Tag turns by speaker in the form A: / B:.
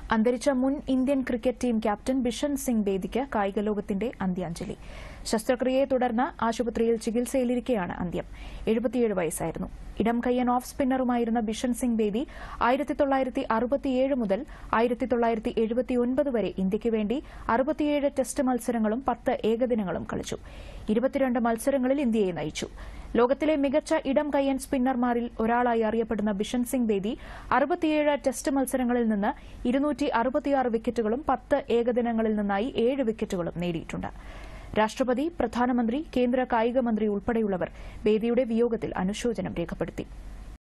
A: അന്തരിച്ച മുൻ Indian cricket team captain Bishan Singh ബേദിക്ക് കായിക ലോകത്തിന്റെ അന്ത്യാഞ്ജലി ശസ്ത്രക്രിയയെ തുടർന്ന് ആശുപത്രിയിൽ ചികിത്സയിലിരിക്കെയാണ് അന്ത്യം എഴുപത്തിയേഴ് വയസ്സായിരുന്നു ഇടം കയ്യൻ ഓഫ് സ്പിന്നറുമായിരുന്ന ബിഷൻ സിംഗ് ബേദി ആയിരത്തി തൊള്ളായിരത്തി അറുപത്തിയേഴ് മുതൽ ആയിരത്തി തൊള്ളായിരത്തി എഴുപത്തിയൊൻപത് വരെ ഇന്ത്യയ്ക്ക് വേണ്ടി അറുപത്തിയേഴ് ടെസ്റ്റ് മത്സരങ്ങളും പത്ത് ഏകദിനങ്ങളും കളിച്ചു ഇരുപത്തിരണ്ട് മത്സരങ്ങളിൽ ഇന്ത്യയെ നയിച്ചു ലോകത്തിലെ മികച്ച ഇടം കയ്യൻ സ്പിന്നർമാരിൽ ഒരാളായി അറിയപ്പെടുന്ന ബിഷൻ സിംഗ് ബേദി അറുപത്തിയേഴ് ടെസ്റ്റ് മത്സരങ്ങളിൽ നിന്ന് ഇരുന്നൂറ്റി അറുപത്തിയാറ് വിക്കറ്റുകളും പത്ത് ഏകദിനങ്ങളിൽ നിന്നായി ഏഴ് വിക്കറ്റുകളും നേടിയിട്ടുണ്ട് രാഷ്ട്രപതി പ്രധാനമന്ത്രി കേന്ദ്ര കായിക മന്ത്രി ഉൾപ്പെടെയുള്ളവർ ബേദിയുടെ വിയോഗത്തിൽ അനുശോചനം രേഖപ്പെടുത്തി